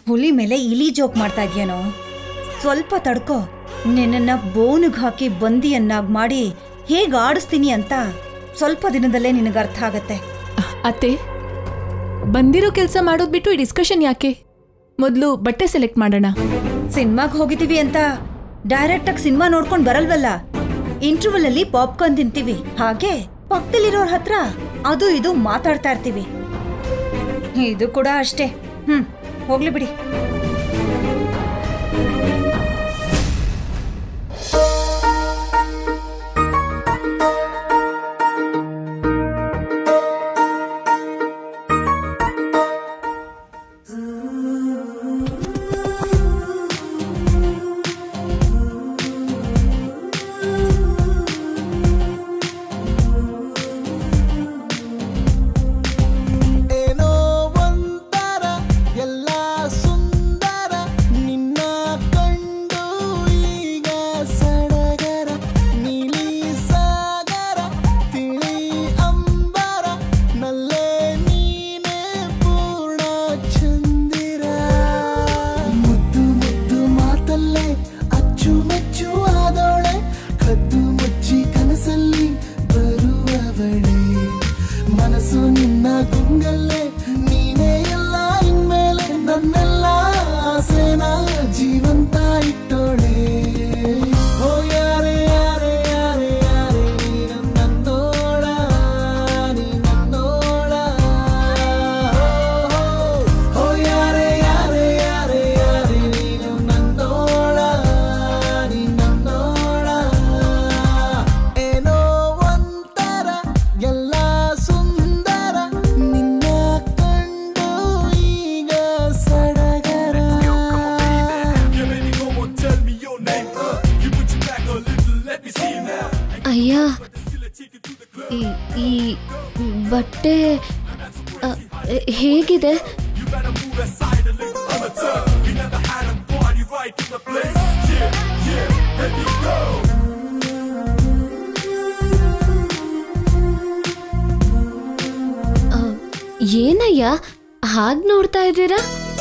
ಹುಲಿ ಮೇಲೆ ಇಲಿ ಜೋಕ್ ಮಾಡ್ತಾ ಇದ್ಯೇನೋ ಸ್ವಲ್ಪ ತಡ್ಕೋ ನಿನ್ನನ್ನ ಬೋನಿಗೆ ಹಾಕಿ ಬಂದಿಯನ್ನಾಗಿ ಮಾಡಿ ಹೇಗೆ ಆಡಿಸ್ತೀನಿ ಅಂತ ಸ್ವಲ್ಪ ದಿನದಲ್ಲೇ ನಿನಗೆ ಅರ್ಥ ಆಗತ್ತೆ ಅತ್ತೆ ಬಂದಿರೋ ಕೆಲಸ ಮಾಡೋದ್ ಬಿಟ್ಟು ಈ ಡಿಸ್ಕಷನ್ ಯಾಕೆ ಮೊದಲು ಬಟ್ಟೆ ಸೆಲೆಕ್ಟ್ ಮಾಡೋಣ ಸಿನಿಮಾಗ್ ಹೋಗಿದೀವಿ ಅಂತ ಡೈರೆಕ್ಟ್ ಆಗಿ ಸಿನಿಮಾ ನೋಡ್ಕೊಂಡ್ ಬರಲ್ವಲ್ಲ ಇಂಟರ್ವಲ್ ಅಲ್ಲಿ ಪಾಪ್ಕಾರ್ನ್ ತಿಂತೀವಿ ಹಾಗೆ ಪಕ್ಕದಲ್ಲಿರೋರ್ ಹತ್ರ ಅದು ಇದು ಮಾತಾಡ್ತಾ ಇರ್ತೀವಿ ಇದು ಕೂಡ ಅಷ್ಟೇ ಹ್ಮ್ ಹೋಗ್ಲಿ ಬಿಡಿ ಏನೋ ಒಂಥರ ಎಲ್ಲ ಸುಂದರ ನಿನ್ನ ಕಂಡು ಈಗ ಸಡಗರ ನೀಲಿ ಸಾಗರ ತಿಳಿ ಅಂಬರ ನಲ್ಲೇ ನೀನೇ ಪೂರ್ಣ ಚಂದಿರ ಮುದ್ದು ಮುದ್ದು ಮಾತಲ್ಲೇ ಅಚ್ಚುಮೆಚ್ಚು ಆದೋಳೆ ಕದ್ದು ಮುಚ್ಚಿ ಕನಸಲ್ಲಿ ಬರುವವಳೆ ಮನಸ್ಸು ನಿನ್ನ ಗುಂಗಲ್ಲೇ ನೀನೇ ಎಲ್ಲ ಇನ್ಮೇಲೆ ನನ್ನೆಲ್ಲ ಆಸೆನ ಜೀವಂತ ಇಟ್ಟೋಳೆ ಓ ಯಾರೇ ಯಾರೇ ಯಾರೇ ಯಾರೇ ನೀನು ನನ್ನೋಳ ನೀ ನನ್ನೋಳ ಓ ಯಾರೇ ಯಾರೇ ಯಾರೇ ಯಾರೇ ನೀನು ನನ್ನೋಳ ನೀ ನನ್ನೋಳ ಏನೋ ಒಂಥರ ಎಲ್ಲ ಸುಂದರ ನಿನ್ನ ಕಂಡು ಈಗ ಸಡಗರ ಅಯ್ಯ ಈ ಈ ಬಟ್ಟೆ ಅ, ಹೇಗಿದೆ ಅ, ಏನಯ್ಯ ಹಾಗ್ ನೋಡ್ತಾ ಇದ್ದೀರಾ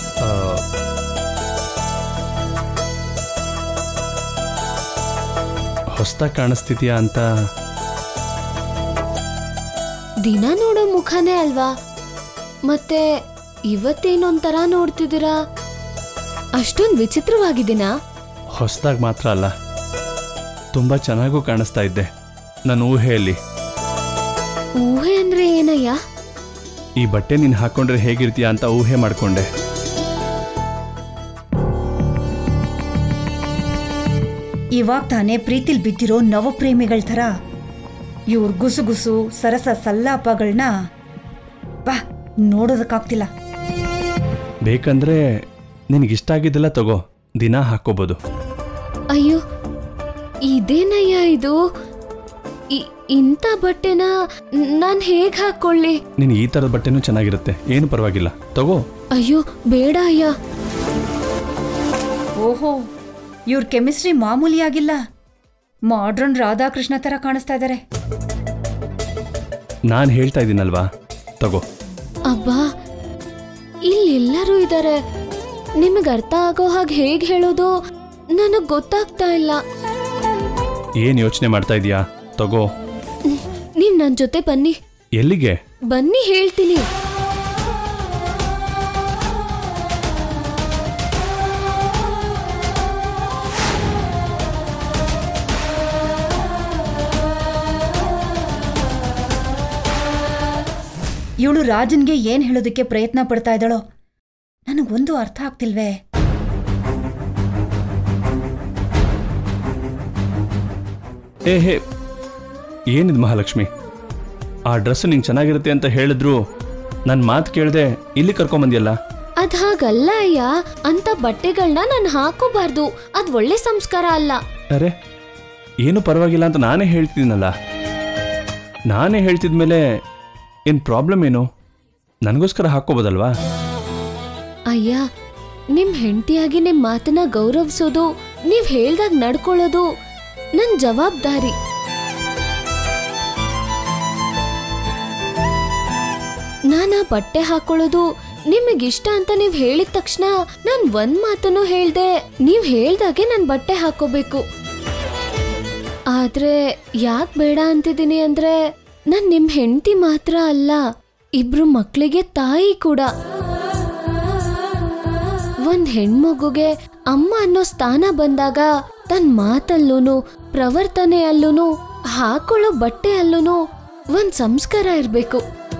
ಹೊಸ್ದಾಗಿ ಕಾಣಿಸ್ತಿದ್ಯಾ ಅಂತ ದಿನ ನೋಡೋ ಮುಖನೇ ಅಲ್ವಾ ಮತ್ತೆ ಇವತ್ತೇನೊಂಥರ ನೋಡ್ತಿದ್ದೀರಾ ಅಷ್ಟೊಂದು ವಿಚಿತ್ರವಾಗಿದ್ದೀನಾ ಹೊಸ್ದಾಗಿ ಮಾತ್ರ ಅಲ್ಲ ತುಂಬ ಚೆನ್ನಾಗೂ ಕಾಣಿಸ್ತಾ ಇದ್ದೆ ನನ್ನ ಊಹೆಯಲ್ಲಿ ಊಹೆ ಅಂದ್ರೆ ಏನಯ್ಯ ಈ ಬಟ್ಟೆ ನೀನು ಹಾಕ್ಕೊಂಡ್ರೆ ಹೇಗಿರ್ತೀಯ ಅಂತ ಊಹೆ ಮಾಡಿಕೊಂಡೆ ಇವಾಗ ತಾನೇ ಪ್ರೀತಿಲ್ ಬಿದ್ದಿರೋ ನವಪ್ರೇಮಿಗಳ ಥರ ಇವ್ರ ಗುಸುಗುಸು ಸರಸ ಸಲ್ಲಾಪಗಳನ್ನ ಬಾ ನೋಡೋದಕ್ಕಾಗ್ತಿಲ್ಲ ಬೇಕಂದ್ರೆ ನಿನಗಿಷ್ಟ ಆಗಿದ್ದೆಲ್ಲ ತಗೋ ದಿನ ಹಾಕ್ಕೋಬೋದು ಅಯ್ಯೋ ಇದೇನಯ್ಯ ಇದು ಇ- ಇಂಥ ಬಟ್ಟೆನ ನಾನು ಹೇಗೆ ಹಾಕೊಳ್ಳಿ ನಿನಗೆ ಈ ಥರದ ಬಟ್ಟೆನೂ ಚೆನ್ನಾಗಿರುತ್ತೆ ಏನು ಪರವಾಗಿಲ್ಲ ತಗೋ ಅಯ್ಯೋ ಬೇಡ ಅಯ್ಯ ಓಹೋ ಇವ್ರ ಕೆಮಿಸ್ಟ್ರಿ ಮಾಮೂಲಿಯಾಗಿಲ್ಲ ಮಾಡ್ರನ್ ರಾಧಾಕೃಷ್ಣ ಥರ ಕಾಣಿಸ್ತಾ ಇದ್ದಾರೆ ನಾನು ಹೇಳ್ತಾ ಇದ್ದೀನಲ್ವಾ ತಗೋ ಅಬ್ಬಾ ಇಲ್ಲೆಲ್ಲರೂ ಇದ್ದಾರೆ ನಿಮಗೆ ಅರ್ಥ ಆಗೋ ಹಾಗೆ ಹೇಗೆ ಹೇಳೋದು ನನಗೆ ಗೊತ್ತಾಗ್ತಾ ಇಲ್ಲ ಏನು ಯೋಚನೆ ಮಾಡ್ತಾ ಇದೀಯಾ ತಗೋ ನೀವು ನನ್ನ ಜೊತೆ ಬನ್ನಿ ಎಲ್ಲಿಗೆ ಬನ್ನಿ ಹೇಳ್ತೀನಿ ಇವಳು ರಾಜನ್ಗೆ ಏನ್ ಹೇಳೋದಕ್ಕೆ ಪ್ರಯತ್ನ ಪಡ್ತಾ ಇದ್ದಾಳೋ ನನಗೊಂದು ಅರ್ಥ ಆಗ್ತಿಲ್ವೇ ಏ ಹೇ ಏನಿದು ಮಹಾಲಕ್ಷ್ಮಿ ಆ ಡ್ರೆಸ್ ನಿಂಗೆ ಚೆನ್ನಾಗಿರುತ್ತೆ ಅಂತ ಹೇಳಿದ್ರು ನನ್ನ ಮಾತು ಕೇಳದೆ ಇಲ್ಲಿ ಕರ್ಕೊಂಬಂದಿಯಲ್ಲ ಅದ್ ಹಾಗಲ್ಲ ಅಯ್ಯ ಅಂತ ಬಟ್ಟೆಗಳನ್ನ ನಾನು ಹಾಕೋಬಾರ್ದು ಅದ್ ಒಳ್ಳೆ ಸಂಸ್ಕಾರ ಅಲ್ಲ ಅರೆ ಏನು ಪರವಾಗಿಲ್ಲ ಅಂತ ನಾನೇ ಹೇಳ್ತಿದ್ದೀನಲ್ಲ ನಾನೇ ಹೇಳ್ತಿದ್ಮೇಲೆ ಏನು ಪ್ರಾಬ್ಲಮ್ ಏನು ನನಗೋಸ್ಕರ ಹಾಕ್ಕೋಬೋದಲ್ವಾ ಅಯ್ಯ ನಿಮ್ ಹೆಂಡತಿಯಾಗಿ ನಿಮ್ ಮಾತನ್ನ ಗೌರವಿಸೋದು ನೀವ್ ಹೇಳ್ದಾಗ ನಡ್ಕೊಳ್ಳೋದು ನನ್ ಜವಾಬ್ದಾರಿ ನಾನ್ ಆ ಬಟ್ಟೆ ಹಾಕೊಳ್ಳೋದು ನಿಮಗಿಷ್ಟ ಅಂತ ನೀವ್ ಹೇಳಿದ ತಕ್ಷಣ ನಾನ್ ಒಂದ್ ಮಾತನ್ನು ಹೇಳ್ದೆ ನೀವ್ ಹೇಳ್ದಾಗೆ ನಾನ್ ಬಟ್ಟೆ ಹಾಕೋಬೇಕು ಆದ್ರೆ ಯಾಕ್ ಬೇಡ ಅಂತಿದ್ದೀನಿ ಅಂದ್ರೆ ನಾನ್ ನಿಮ್ ಹೆಂಡತಿ ಮಾತ್ರ ಅಲ್ಲ ಇಬ್ರು ಮಕ್ಳಿಗೆ ತಾಯಿ ಕೂಡ ಒಂದ್ ಹೆಣ್ಮಗುಗೆ ಅಮ್ಮ ಅನ್ನೋ ಸ್ಥಾನ ಬಂದಾಗ ತನ್ ಮಾತಲ್ಲೂನು ಪ್ರವರ್ತನೆಯಲ್ಲೂನು ಹಾಕೊಳ್ಳೋ ಬಟ್ಟೆಯಲ್ಲೂನು ಒಂದ್ ಸಂಸ್ಕಾರ ಇರ್ಬೇಕು